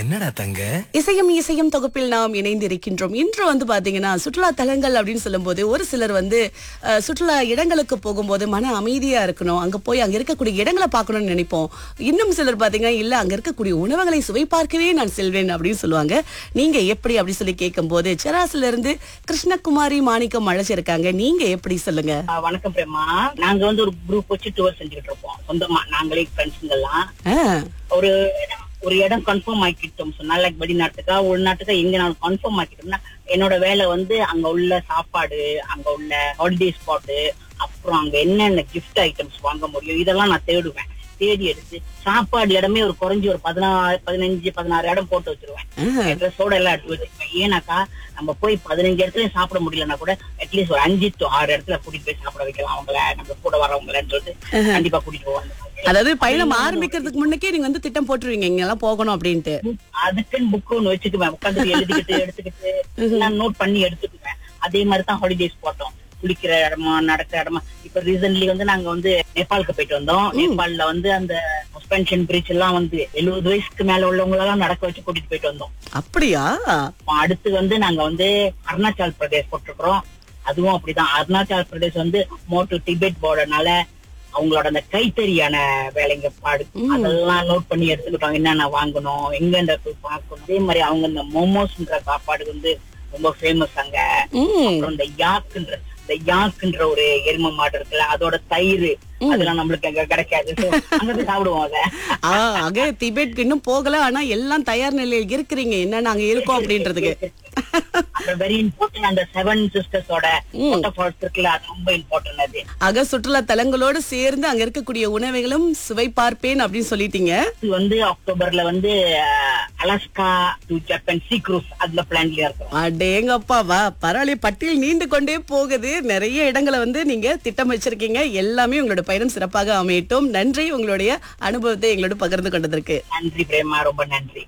என்னடா தங்க இசையும் இசையும் தொகுப்பில் நாம் இணைந்திருக்கின்றோம் இன்று வந்து பாத்தீங்கன்னா சுற்றுலா தலங்கள் அப்படின்னு சொல்லும்போது ஒரு சிலர் வந்து அஹ், சுற்றுலா இடங்களுக்கு போகும்போது மன அமைதியா இருக்கணும் அங்க போய் அங்க இருக்கக்கூடிய இடங்களை பார்க்கணும்னு நினைப்போம் இன்னும் சிலர் பாத்தீங்கன்னா இல்ல அங்க இருக்கக்கூடிய உணவுகளை சுவை பார்க்கவே நான் செல்வேன் அப்படின்னு சொல்லுவாங்க நீங்க எப்படி அப்படி சொல்லி கேட்கும்போது செராஸ்ல இருந்து கிருஷ்ணகுமாரி மாணிக்கம் அழைச்சிருக்காங்க நீங்க எப்படி சொல்லுங்க ஆ, வணக்கம் பிரேமா நாங்க வந்து ஒரு குரூப் வச்சு டூர் செஞ்சுக்கிட்டு இருப்போம் சொந்தமா நாங்களே ஃப்ரெண்ட்ஸுங்கெல்லாம் ஆ, ஒரு இடம் ஒரு இடம் கன்ஃபார்ம் ஆக்கிட்டோம் சொன்னா லைக் வெளிநாட்டுக்கா உள்நாட்டுக்கா எங்க நான் கன்ஃபார்ம் ஆக்கிட்டோம்னா என்னோட வேலை வந்து அங்க உள்ள சாப்பாடு அங்க உள்ள ஹாலிடே ஸ்பாட்டு அப்புறம் அங்க என்னென்ன கிஃப்ட் ஐட்டம்ஸ் வாங்க முடியும் இதெல்லாம் நான் தேடுவேன் தேடி எடுத்து சாப்பாடு இடமே ஒரு குறைஞ்சி ஒரு பதினாறு பதினஞ்சு பதினாறு இடம் போட்டு வச்சிருவேன் ஆ. ட்ரெஸ்ஸோட எல்லாம் எடுத்து வச்சிருப்பேன் ஏன்னாக்கா நம்ம போய் பதினஞ்சு இடத்துலயும் சாப்பிட முடியலன்னா கூட அட்லீஸ்ட் ஒரு அஞ்சு to ஆறு இடத்துல கூட்டிட்டு போய் சாப்பிட வைக்கலாம் அவங்கள நம்ம கூட வரவங்களன்னு சொல்லிட்டு கண்டிப்பா கூட்டிட்டு போவாங்க அதாவது பயணம் ஆரம்பிக்கிறதுக்கு முன்னக்கே நீங்க வந்து திட்டம் போட்டுருவீங்க இங்க எல்லாம் போகணும் அப்படின்ட்டு அதுக்குன்னு புக் ஒண்ணு வச்சுக்குவேன் உட்காந்து எழுதிக்கிட்டு எடுத்துக்கிட்டு நான் நோட் பண்ணி எடுத்துக்குவேன் அதே மாதிரி தான் ஹாலிடேஸ் போட்டோம் குளிக்கிற இடமா நடக்கிற இடமா இப்ப ரீசன்ட்லி வந்து நாங்க வந்து நேபாளுக்கு போயிட்டு வந்தோம் நேபாள்ல வந்து அந்த சஸ்பென்ஷன் பிரிட்ஜ் எல்லாம் வந்து எழுபது வயசுக்கு மேல உள்ளவங்க எல்லாம் நடக்க வச்சு கூட்டிட்டு போயிட்டு வந்தோம் அப்படியா அப்ப அடுத்து வந்து நாங்க வந்து அருணாச்சல் பிரதேஷ் போட்டிருக்கிறோம் அதுவும் அப்படிதான் அருணாச்சல் பிரதேஷ் வந்து மோட்டு டிபெட் போர்டனால அவங்களோட அந்த கைத்தறியான வேலைங்க பாடு அதெல்லாம் நோட் பண்ணி எடுத்துக்கிட்டோம் என்னென்ன வாங்கணும் எங்கெந்த போய் பார்க்கணும் அதே மாதிரி அவங்க இந்த மோமோஸ்ன்ற சாப்பாடு வந்து ரொம்ப ஃபேமஸ் அங்க ம் அப்புறம் இந்த யாக்குன்ற இந்த யாக்குன்ற ஒரு எரும மாடு இருக்குல்ல அதோட தயிர் அதெல்லாம் நம்மளுக்கு அங்க கிடைக்காது So, அங்க போய் சாப்பிடுவோம் அத ஆ, அக திபெட் இன்னும் போகல ஆனா எல்லாம் தயார் நிலையில் இருக்கிறீங்க என்ன நாங்க இருக்கோம் அப்படின்றதுக்கு அப்புறம் வெரி இம்பார்ட்டன்ட் அந்த செவன் சிஸ்டர்ஸோட வாட்டர்ஃபால்ஸ் இருக்குல்ல அது ரொம்ப இம்பார்ட்டன்ட் அது அக சுற்றுலா தலங்களோடு சேர்ந்து அங்க இருக்கக்கூடிய உணவுகளும் சுவை பார்ப்பேன் அப்படின்னு சொல்லிட்டீங்க இது வந்து அக்டோபர்ல வந்து அஹ், Alaska to Japan sea cruise அதுல பிளான்ல இருக்கும் அடேங்கப்பா வா பரவாயில்ல பட்டியல் நீண்டு கொண்டே போகுது நிறைய இடங்களை வந்து நீங்க திட்டம் வச்சிருக்கீங்க எல்லாமே உங்களோட பயணம் சிறப்பாக அமையட்டும் நன்றி உங்களுடைய அனுபவத்தை எங்களோட பகிர்ந்து கொண்டதற்கு நன்றி பிரேமா ரொம்ப நன்றி